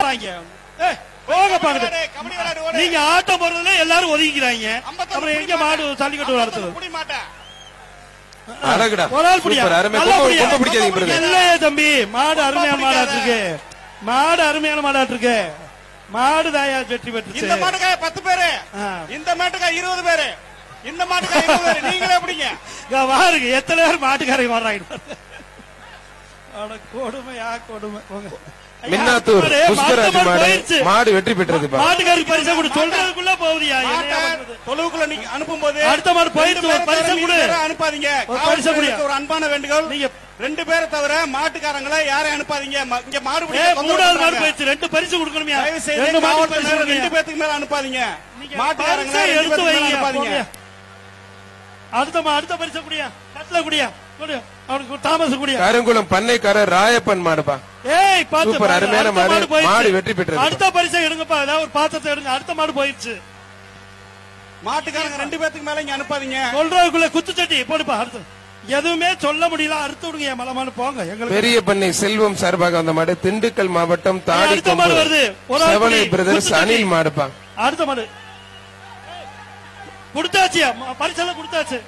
வாங்க ஏய், போங்க பாக்குது கபடி விளையாடு ஓடு. நீங்க ஆட்டம் போறதுல எல்லாரும் ஒதுங்கிக்கிறாங்க ஐம்பத்தொன்னு அப்புறம் எங்க புடி மாடு மாட்டேன். ஜல்லிக்கட்டு வளர்த்துறது ஐம்பத்தொன்னு புடி மாட்டேன். அழகுடா ஒரு ஆள் பிடியா சூப்பர் அருமை நல்லா கொம்ப பிடியா. கொம்ப பிடிக்காதீங்க பிரதர் இல்லையே தம்பி மாடு அருமையான மாடாட்டு இருக்கு மாடு அருமையான மாடாட்டு இருக்கு மாடு தாயா வெற்றி பெற்றுச்சு இந்த மாட்டுக்கா பத்து பேரு ஆ. இந்த மாட்டுக்கா இருபது பேரு இந்த மாட்டுக்கா இருபது பேரு நீங்களே எப்படிங்க இங்க பாருங்க எத்தனை பேர் மாட்டுக்காரங்க வர்றாங்க அட கொடுமையா கொடுமை போங்க. ஐயா, மின்னாத்தூர் மாடு, புஷ்கராஜ் மாட்டு மாடு மாடு போயிருச்சு. மாடு வெற்றி பெற்றதுப்பா மாட்டுக்காரருக்கு பரிசா கொடு சொல்றதுக்குள்ள போகுதியா மாட்டை என்னையா பண்றது? தொழுவுக்குள்ள நீங்க அனுப்பும் போது அடுத்த மாடு போயிடுச்சு, ஒரு பரிசை கொடு. அனுப்பாதீங்க ஒரு பரிசை கொடு. காவல்துறைக்கு ஒரு அன்பான வேண்டுகோள் நீங்க ரெண்டு பேரை தவிர மாட்டுக்காரங்களை யாரையும் அனுப்பாதீங்க ம- இங்க மாடு ஏ பிடிக்க தொந்தரவு மூணாவது மாடு பண்றாங்க. போயிடுச்சு ரெண்டு பரிசு கொடுக்கணுமியா தயவு செய்து ரெண்டு மாடு காவல்துறையினர் பரிசு ரெண்டு கொடுங்க. பேத்துக்கு மேல அனுப்பாதீங்க நீங்க மாட்டுக்காரங்களை பரிசை ரெண்டு எடுத்து பேத்துக்கு மேல வைங்க அனுப்பாதீங்க போங்க. அடுத்த மா- அடுத்த பரிசை குடியா கட்ல குடியா கொடு அவனுக்கு தாமஸ் குடியா கருங்குளம் பண்ணைக்காரர் ராயப்பன் மாடுப்பா ஏய் பாத்து சூப்பர், பாரு, அருமையான அடுத்த மாடு. போயிடுச்சு. மாடு வெற்றி பெற்றது. அடுத்த பரிசை எடுங்கப்பா ஏதாவது ஒரு பாத்திரத்தை எடுங்க அடுத்த மாடு போயிடுச்சு மாட்டுக்காரங்க ரெண்டு பேத்துக்கு மேல இங்க அனுப்பாதீங்க சொல்றதுக்குள்ள குத்துச்சட்டி போடுப்பா அடுத்து எதுவுமே சொல்ல முடியல அறுத்து விடுங்க என் மலமானு போங்க எங்களுக்கு பெரிய பண்ணை செல்வம் சார்பாக வந்த மாடு திண்டுக்கல் மாவட்டம் தாடி அடுத்த மாடு வருது. ஒரு ஆள் செவலை புடி. பிரதர்ஸ் குத்துச்சட்டி. அனில் மாடுப்பா அடுத்த மாடு கொடுத்தாச்சியா ம- பரிசெல்லாம் கொடுத்தாச்சு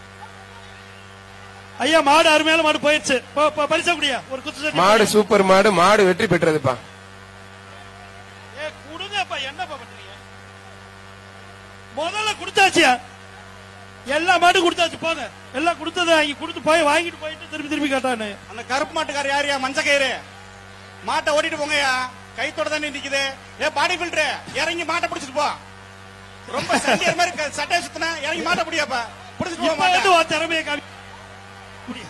ஐயா மாடு அருமையான மாடு போயிடுச்சு போ- போ, பரிசை குடியா ஒரு குத்துச்சட்டி மாடு சூப்பர் மாடு மாடு வெற்றி பெற்றதுப்பா ஏ கொடுங்கப்பா என்னப்பா பண்றீங்க முதல்ல கொடுத்தாச்சியா எல்லா மாடும் கொடுத்தாச்சு போங்க எல்லாம் கொடுத்ததை வாங்கி கொடுத்து போய் வாங்கிட்டு போயிட்டு திருப்பி திருப்பி கேட்டானு அந்த கருப்பு மாட்டுக்கார யாரியா மஞ்ச கயிறு மாட்டை ஓட்டிட்டு போங்கயா கைத்தோட தானே நிக்குது ஏ பாடி பில்டர் இறங்கி மாட்டை பிடிச்சிட்டு போ ரொம்ப சண்டியர் மாதிரி க- சட்டையை சுத்தினா இறங்கி மாட்டை பிடியாப்பா பிடிச்சிட்டு போக இப்ப வந்து மாட்டேன் உன் திறமையை காமி குடியா.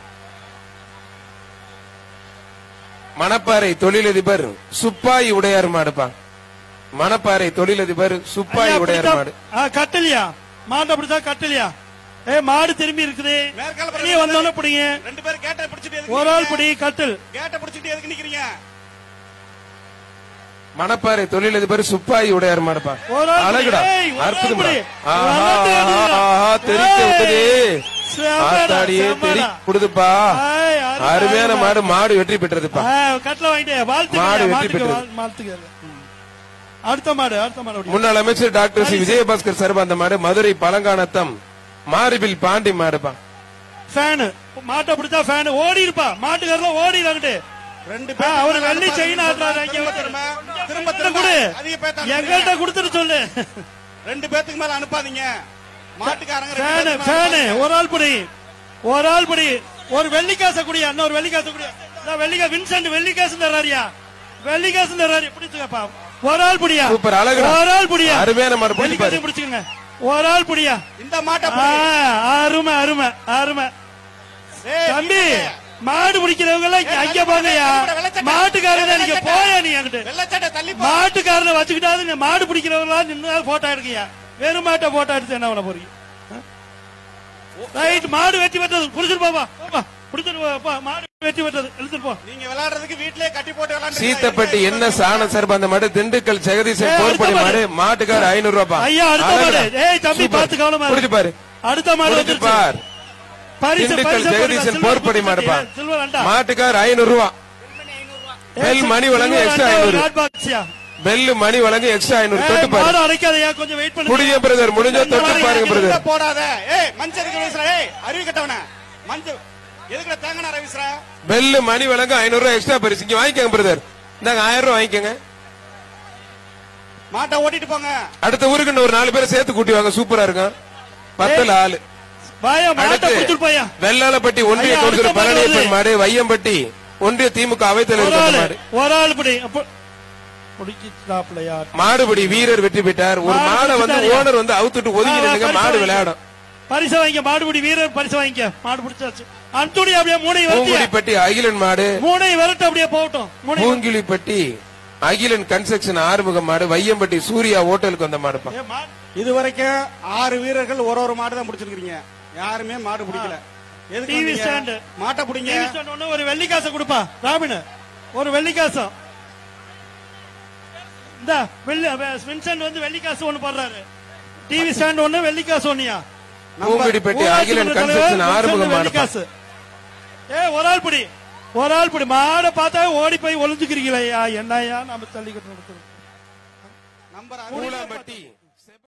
மணப்பாறை தொழிலதிபர் சுப்பாய் உடையார் மாடுப்பா மணப்பாறை தொழிலதிபர் சுப்பாய் ஐயா, உடையார் பிடிச்சா- மாடு ஆ, கட்டலையா மாட்டை பிடிச்சா கட்டலையா ஏ மாடு திரும்பி இருக்குது மேற்கால நீ வந்தோடனே பிடிங்க ரெண்டு பேரும் கேட்டை பிடிச்சிட்டு எதுக்கு ஒரு ஆள் நிக்கிறீங்க? பிடி கட்டில் கேட்டை பிடிச்சிட்டு எதுக்கு நிக்கிறீங்க மணப்பாறை தொழிலதிபர் சுப்பாய் உடையார் மாடுப்பா ஒரு ஆள் அழகுடா பிடி. ஏய், ஒரு ஆள் அற்புதமா பிடி. ஆஹா, விளாட்டு அடிடா. ஆஹா, தெரிக்க ஏய், விட்டது செம்மடா, ஆத்தாடியே தெரி செம்மடா. கொடுதுப்பா ஏய், அருமை, அருமையான அருமை. மாடு மாடு வெற்றி பெற்றதுப்பா ஆ, கட்டில வாங்கிட்டே வாழ்த்துக்கள் மாடு வெற்றி மாட்டுக்கு பெற்றது. வாழ்- வாழ்த்துக்கள் ம். அடுத்த மாடு அடுத்த மாடு ஓடி. முன்னாள் அமைச்சர் டாக்டர் சி விஜயபாஸ்கர் சார்பா அந்த மாடு மதுரை பழங்கானத்தம் மாரிபில் பாண்டி மாடுப்பா ஃபேனு மாட்டை பிடிச்சா ஃபேனு ஓடி இருப்பா மாட்டுக்காரலாம் ஓடி இறங்கிட்டு ரெண்டு ஆ, அவரு வெள்ளி செயின் ஆடுறாரு அங்க திரும்ப வந்து. திரும்ப திரும்ப என்கிட்ட திரும்ப கொடு அதிக பேத்த எங்கள்கிட்ட அனுப்புறீங்க. கொடுத்துட்டு சொல்லு ரெண்டு பேத்துக்கு மேல அனுப்பாதீங்க மாட்டுக்காரங்க ரெண்டு ஃபேனு பேத்துக்கு மேல ஃபேனு அனுப்பாதீங்க. ஒரு ஆள் பிடி ஒரு ஆள் பிடி ஒரு வெள்ளிக்காசை குடி அண்ணா ஒரு வெள்ளிக்காசை குடி இந்தா வெள்ளிக்கா வின்சென்ட் வெள்ளிக்காசு தர்றாரியா வெள்ளிக்காசு தர்றாரு பிடிச்சுக்கப்பா ஒரு ஆள் பிடியா சூப்பர், அழகுடா. ஒரு ஆள் பிடியா அருமையான மாடு, பிடிச்சு வெள்ளிக்காசையும் பாரு. பிடிச்சுக்கங்க ஒரு ஆள் பிடியா இந்த மாட்டை ஆ, பிடி. அருமை அருமை அருமை ஏய், தம்பி வீரே. மாடு பிடிக்கிறவங்க எல்லாம் இங்க- அங்க போங்கயா மாட்டுக்காரங்க நீங்க போயா நீ அங்கிட்டு வெள்ளச்சட்டை தள்ளி போ. மாட்டுக்காரனை வச்சுக்கிட்டாது நீங்க மாடு பிடிக்கிறவங்களா நின்று போட்டோ எடுக்கியா வெறும் மாட்டை போட்டோ எடுத்து என்ன பண்ண போறீங்க ரைட் மாடு வெட்டி பெற்றது புடிச்சிட்டு போப்பா போப்பா புடிச்சிட்டு போப்பா மாடு வெட்டி பெற்றது எழுத்துட்டு போ நீங்க விளையாடுறதுக்கு வீட்லயே கட்டி போட்டு விளையாண்டு சீத்தப்பட்டி என்ன சாண சார்பா அந்த மாடு திண்டுக்கல் ஜெகதீசன் ஏய், போர்படி அடுத்த மாடு மாடு. மாட்டுக்கார் ஐநூறு ரூபாய் ஐயா அடுத்த மாடு ஏய் தம்பி பார்த்து கவனமா இரு. புடிச்சு பாரு அடுத்த மாடு புடிச்சு வந்துருச்சு பார் பரிசு திண்டுக்கல் பரிசு ஜெகதீசன் போடுங்க. போர்படி மாடுப்பா சில்வர் சில்வர் அண்டா மாட்டுக்கார் ஐநூறு ரூபா பெல் மணி வழங்கு சில்வர் எக்ஸ்ட்ரா அண்டா, ஒரு ஐநூறு hot box-யா. பெல் மணி வழங்கு எக்ஸ்ட்ரா ஐநூறு ஏய், தொட்டு பாரு மாடு அடைக்காதயா கொஞ்சம் வெயிட் பண்ணுங்க புடிங்க பிரதர் முடிஞ்சா தொட்டு பாருங்க இருந்த பிரதர் போடாத ஏய் மஞ்சள் இருக்கு வீசுற ஏய் அறிவு கட்டவன மஞ்சள் எதுக்குடா தேங்கனா வீசுற பெல் மணி வழங்கு ஐநூறு ரூபாய் எக்ஸ்ட்ரா பரிசு இங்க வாங்கிக்கோங்க பிரதர் இந்தாங்க ஆயிரம் ரூபாய் வாங்கிக்கோங்க மாட்டை ஓட்டிட்டு போங்க அடுத்த ஊருக்கு இன்னும் ஒரு நாலு பேரை சேர்த்து கூட்டி வாங்க சூப்பரா இருக்கும் பத்துல ஆளு வாயா மாட்டை அடுத்து புடிச்சிட்டு போயா வெள்ளாளப்பட்டி ஒன்றிய ஐயா, கவுன்சிலர் அடுத்த மாடு பழனியப்பன் வருது. மாடு வையம்பட்டி ஒன்றிய திமுக ஒரு அவைத்தலைவர் ஆளு மாடு ஒரு ஆள் படி அப்ப முடிக்கிட்டாப்லையா மாடுபடி வீரர் வெற்றி பெற்றார் ஒரு மாடு மாடை வந்து பிடிச்சாருயா. ஓனர் வந்து அவுத்துட்டு ஒதுங்கி ஆ, நின்னுங்க பரிசு மாடு வாங்கிக்க. விளையாடும் பரிசு வாங்கிக்க மாடுபிடி வீரர் பரிசு வாங்கிக்க மாடு பிடிச்சாச்சு அன்துடி அப்படியே மூணை வரட்டியா பூங்குடிப்பட்டி அகிலன் மாடு மூணை வரட்டு அப்படியே போகட்டும் மூணை பூங்கிலிப்பட்டி அகிலன் கன்ஸ்ட்ரக்ஷன் ஆறுமுக மாடு வையம்பட்டி சூர்யா ஹோட்டலுக்கு வந்த மாடுப்பா ஏ, மாடு இது வரைக்கும் ஆறு வீரர்கள் ஒரு ஒரு மாடு தான் பிடிச்சிருக்கீங்க யாருமே மாடு பிடிக்கல எதுக்கு டிவி வந்தீங்க? ஸ்டாண்டு. மாட்டை பிடிங்க டிவி ஸ்டாண்ட் ஒண்ணு ஒரு வெள்ளிக்காசை கொடுப்பா ராபின் ஒரு வெள்ளிக்காசம் இந்த வெள்ளி வின்சென்ட் வந்து வெள்ளிக்காசு ஒண்ணு போடுறாரு டிவி ஸ்டாண்ட் ஒண்ணு வெள்ளிக்காசு ஒண்ணியா பூங்குடிப்பட்டி ஊராட்சி அகிலன் மன்ற தலைவர் கன்ஸ்ட்ரக்ஷன் வின்சென்ட் ஆறுமுக மாடுப்பா வெள்ளிக்காசு ஏ ஒரு ஆள் பிடி ஒரு ஆள் இப்படி மாடை பார்த்தா ஓடி போய் ஒளிஞ்சுக்கிறீங்களா என்னையா நம்ம தள்ளிக்கிட்டு நடத்துறோம் நம்பர் பூலாம்பட்டி